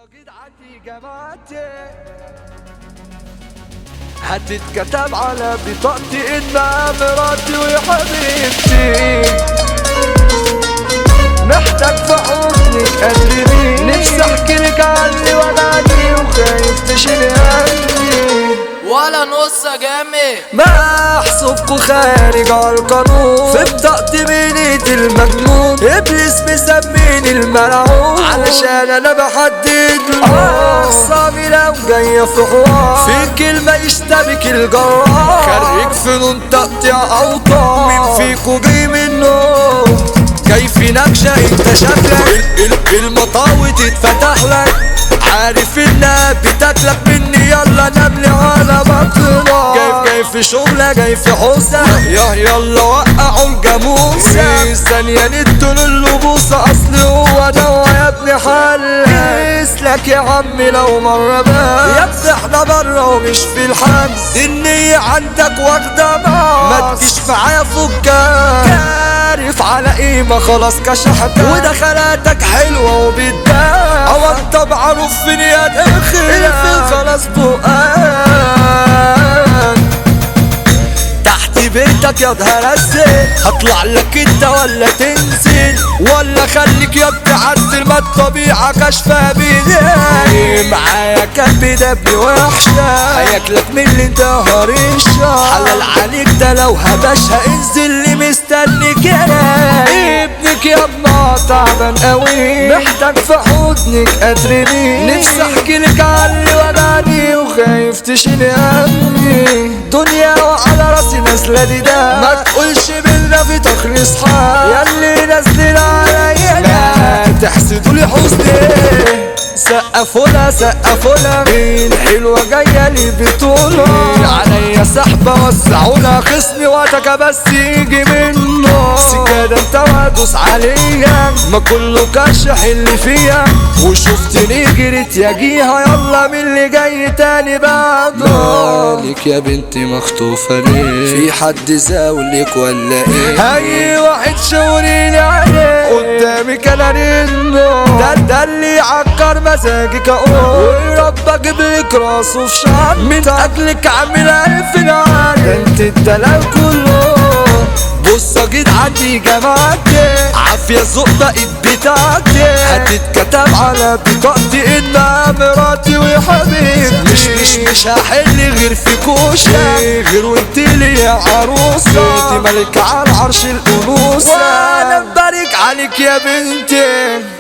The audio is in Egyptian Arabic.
جدعتي جماعتي هتتكتب على بطاقتي انها مراتي وحبيبتي محتاج في حضني قدرني نفسي احكي لك عني وجعني وخايف تشيل همي ولا نص جامد محسوبكوا خارج على القانون في بطاقتي بنيت المجنون ابليس مسميني الملعون علشان انا بحدد له اخصامي لو جايه في حوار في كلمه يشتبك الجرار خريج فنون تقطيع اوطان مين فيكوا جاي منه جاي في نكشه انت شكلك ال- ال- المطاوي تتفتح لك عارف انها بتاكلك مني يلا نبلي على بطنك جاي جاي في شغلة جاي في حوسة يا يلا وقعوا الجاموسة ثانية ندوا للبوسة اصل هو ده يا ابني حل لك يا عمي لو مرة بس يا ابني احنا برا ومش في الحجز النية عندك واخدة ما تجيش معايا فكك عارف على قيمة خلاص كشحتك ودخلاتك حلوة وبتبان او انت معروف في نيات اخر الفيل خلاص فوقان تحت بيتك يا نهار اسود هطلع لك انت ولا تنزل ولا خليك يا ابني عدل ما الطبيعة كشفة بايدي معايا كلب دبي وحشة هياكلك من اللي انت هرشة حلال عليك ده لو هبشها انزل لي مستنيك يا ابنك يا ابنا تعبان قوي محتاج في حضنك قادرني نفسي احكي لك عني وجعني وخايف تشيل همي دنيا وعلى راسي نازله دي ده ما تقولش بينا في تخليص حال ياللي نازلين عليا لا تحسدوا لي حزني سقفونا سقفونا مين حلوة جاية لي بطولة عليا سحبة وسعونا خصمي وقتك بس يجي منه سكادة انت وادوس عليا ما كله كشح اللي فيا وشفتني جريت يجيها يلا من اللي جاي تاني بعده مالك يا بنتي مخطوفة ليه في حد زاولك ولا ايه اي واحد شاوريني عليه قدامك انا رنه ده ده اللي يعكر مزاجك اقول ورب اجيب لك راسه في شعر من اجلك عامل الف نار ده انت الدلال كله بص اجيد عندي جماعتي عافية ذوق بقت بتاعتي هتتكتب على بطاقتي انها مراتي وحبيبتي مش مش مش هحل غير في كوشة غير وانت لي يا عروسة انت ملك على عرش الانوثة وانا مبارك عليك يا بنتي